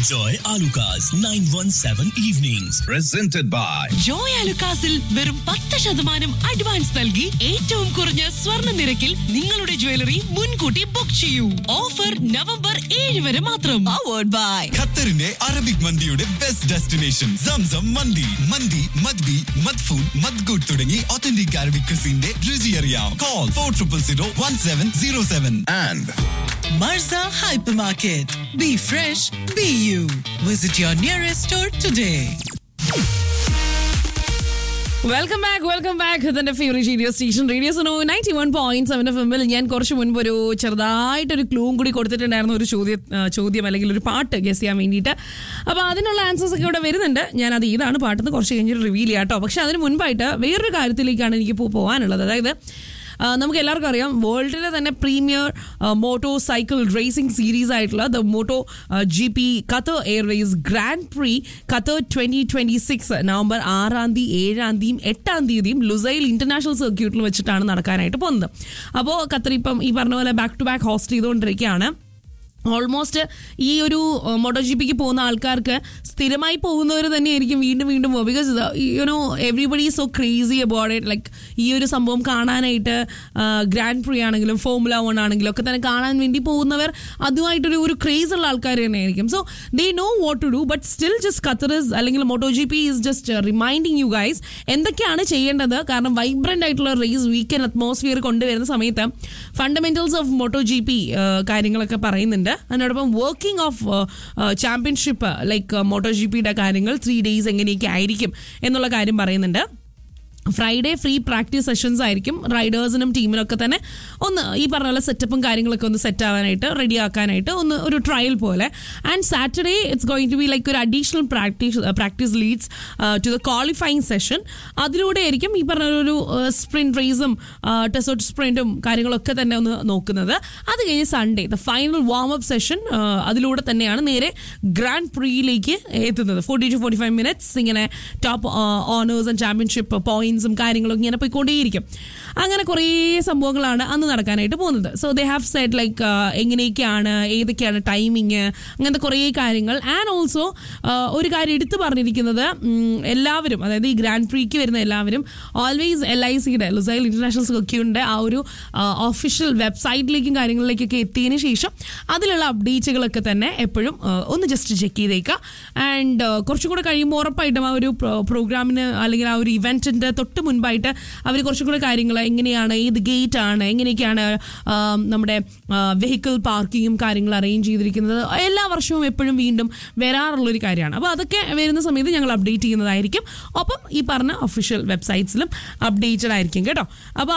Enjoy Alucard's 917 evenings. Presented by Joy അലുക്കാസിൽ വെറും പത്ത് ശതമാനം അഡ്വാൻസ് നൽകി ഏറ്റവും കുറഞ്ഞ സ്വർണ്ണ നിരക്കിൽ നിങ്ങളുടെ ജ്വല്ലറി മുൻകൂട്ടി ബുക്ക് ചെയ്യൂ ഓഫർ നവംബർ ഏഴ് വരെ മാത്രം പവേർഡ് ബൈ ഖത്തറിന്റെ അറബിക് മന്തിയുടെ ബെസ്റ്റ് ഡെസ്റ്റിനേഷൻ സംസം മന്തി മന്തി മദ്ബി മദ്ഫൂൺ മദ്ഗുഡ് തുടങ്ങി ഒത്തന്റിക് അറബിക് ക്രിസിന്റെ രുചി അറിയാം call for triple zero one seven zero seven and Marza Hypermarket. Be fresh, be you. Visit your nearest store today. Welcome back welcome back ഇതിന്റെ ഫേവറേറ്റ് റേഡിയോ സ്റ്റേഷൻ റേഡിയോ സോണോ ninety one point seven F എമ്മിൽ ഞാൻ കുറച്ച് മുൻപ് ഒരു ചെറുതായിട്ടൊരു ക്ലൂവും കൂടി കൊടുത്തിട്ടുണ്ടായിരുന്നു ഒരു ചോദ്യം ആ, ചോദ്യം അല്ലെങ്കിൽ ഒരു പാട്ട് ഗസ് ചെയ്യാൻ വേണ്ടിയിട്ട് അപ്പോൾ അതിനുള്ള ആൻസേഴ്സ് ഒക്കെ ഇവിടെ വരുന്നുണ്ട് ഞാൻ അത് ഏതാണ് പാട്ടെന്ന് കുറച്ച് കഴിഞ്ഞിട്ട് റിവീൽ ചെയ്യാം കേട്ടോ പക്ഷെ അതിന് മുൻപായിട്ട് വേറൊരു കാര്യത്തിലേക്കാണ് എനിക്ക് ഇപ്പോൾ പോകാനുള്ളത് അതായത് ആ, നമുക്ക് എല്ലാവർക്കും അറിയാം വേൾഡിലെ തന്നെ premier motorcycle racing series ആയിട്ടുള്ള the moto G P Qatar Airways grand prix Qatar twenty twenty six November ആറാം തീയതി ഏഴാം തീയതിയും എട്ടാം തീയതിയും ലുസൈൽ ഇന്റർനാഷണൽ സർക്യൂട്ടിൽ വെച്ചിട്ടാണ് നടക്കാനായിട്ട് പോകുന്നത് അപ്പോൾ ഖത്തർ ഇപ്പം ഈ പറഞ്ഞ പോലെ ബാക്ക് ടു ബാക്ക് ഹോസ്റ്റ് ചെയ്തുകൊണ്ടിരിക്കുകയാണ് ഓൾമോസ്റ്റ് ഈ ഒരു മോട്ടോ ജി പിക്ക് പോകുന്ന ആൾക്കാർക്ക് സ്ഥിരമായി പോകുന്നവർ തന്നെയായിരിക്കും വീണ്ടും വീണ്ടും പോകുക because you know everybody so crazy about it like ഈ ഒരു സംഭവം കാണാനായിട്ട് ഗ്രാൻഡ് പ്രീ ആണെങ്കിലും ഫോമുല വൺ ആണെങ്കിലും ഒക്കെ തന്നെ കാണാൻ വേണ്ടി പോകുന്നവർ അതുമായിട്ടൊരു ഒരു ക്രേസ് ഉള്ള ആൾക്കാർ തന്നെയായിരിക്കും so they know what to do but still just Qatar is അല്ലെങ്കിൽ moto G P is just reminding you guys എന്തൊക്കെയാണ് ചെയ്യേണ്ടത് കാരണം വൈബ്രന്റ് ആയിട്ടുള്ള റേസ് വീക്കെൻഡ് അറ്റ്മോസ്ഫിയർ കൊണ്ടുവരുന്ന സമയത്ത് fundamentals of moto G P കാര്യങ്ങളൊക്കെ പറയുന്നുണ്ട് അതിനോടൊപ്പം working of championship like moto G പിയുടെ കാര്യങ്ങൾ ത്രീ ഡേയ്സ് എങ്ങനെയൊക്കെ ആയിരിക്കും എന്നുള്ള കാര്യം പറയുന്നുണ്ട് ഫ്രൈഡേ ഫ്രീ പ്രാക്ടീസ് സെഷൻസ് ആയിരിക്കും റൈഡേഴ്സിനും ടീമിനും ഒക്കെ തന്നെ ഒന്ന് ഈ പറഞ്ഞ പോലെ സെറ്റപ്പും കാര്യങ്ങളൊക്കെ ഒന്ന് സെറ്റ് ആവാനായിട്ട് റെഡി ആക്കാനായിട്ട് ഒന്ന് ഒരു ട്രയൽ പോലെ and Saturday it's going to be like ഒരു additional practice practice leads to the qualifying session അതിലൂടെ ആയിരിക്കും ഈ പറഞ്ഞ ഒരു സ്പ്രിന്റ് റേസും ടെസോട്ട് സ്പ്രിന്റും കാര്യങ്ങളൊക്കെ തന്നെ ഒന്ന് നോക്കുന്നത് അത് കഴിഞ്ഞ് Sunday the final warm up session അതിലൂടെ തന്നെയാണ് നേരെ ഗ്രാൻഡ് പ്രീയിലേക്ക് എത്തുന്നത് forty two forty five minutes ഇങ്ങനെ ടോപ്പ് ഓണേഴ്സ് ആൻഡ് ചാമ്പ്യൻഷിപ്പ് പോയിന്റ്സും കാര്യങ്ങളും ഇങ്ങനെ പോയിക്കൊണ്ടേയിരിക്കും അങ്ങനെ കുറേ സംഭവങ്ങളാണ് അന്ന് നടക്കാനായിട്ട് പോകുന്നത് so they have set like എങ്ങനെയൊക്കെയാണ് ഏതൊക്കെയാണ് ടൈമിങ് അങ്ങനത്തെ കുറേ കാര്യങ്ങൾ ആൻഡ് ഓൾസോ ഒരു കാര്യം എടുത്തു പറഞ്ഞിരിക്കുന്നത് ഉം, എല്ലാവരും അതായത് ഈ ഗ്രാൻഡ് പ്രീക്ക് വരുന്ന എല്ലാവരും ഓൾവേസ് എൽ ഐ സിയുടെ ലുസൈൽ ഇന്റർനാഷണൽ സർക്യൂട്ടിന്റെ ആ ഒരു ഒഫീഷ്യൽ വെബ്സൈറ്റിലേക്കും കാര്യങ്ങളിലേക്കൊക്കെ എത്തിയതിന് ശേഷം അതിലുള്ള അപ്ഡേറ്റുകളൊക്കെ തന്നെ എപ്പോഴും ആ, ഒന്ന് ജസ്റ്റ് ചെക്ക് ചെയ്തേക്കുക ആൻഡ് കുറച്ചും കൂടെ കഴിയുമ്പോൾ ഉറപ്പായിട്ടും ആ ഒരു പ്രോഗ്രാമിന് അല്ലെങ്കിൽ ആ ഒരു ഇവന്റിന്റെ തൊട്ട് മുൻപായിട്ട് അവർ കുറച്ചും കൂടെ കാര്യങ്ങൾ എങ്ങനെയാണ് ഏത് ഗേറ്റ് ആണ് എങ്ങനെയൊക്കെയാണ് ആ, നമ്മുടെ വെഹിക്കിൾ പാർക്കിങ്ങും കാര്യങ്ങൾ അറേഞ്ച് ചെയ്തിരിക്കുന്നത് എല്ലാ വർഷവും എപ്പോഴും വീണ്ടും വരാറുള്ളൊരു കാര്യമാണ് അപ്പോൾ അതൊക്കെ വരുന്ന സമയത്ത് ഞങ്ങൾ അപ്ഡേറ്റ് ചെയ്യുന്നതായിരിക്കും ഒപ്പം ഈ പറഞ്ഞ ഒഫീഷ്യൽ വെബ്സൈറ്റ്സിലും അപ്ഡേറ്റഡ് ആയിരിക്കും കേട്ടോ അപ്പോൾ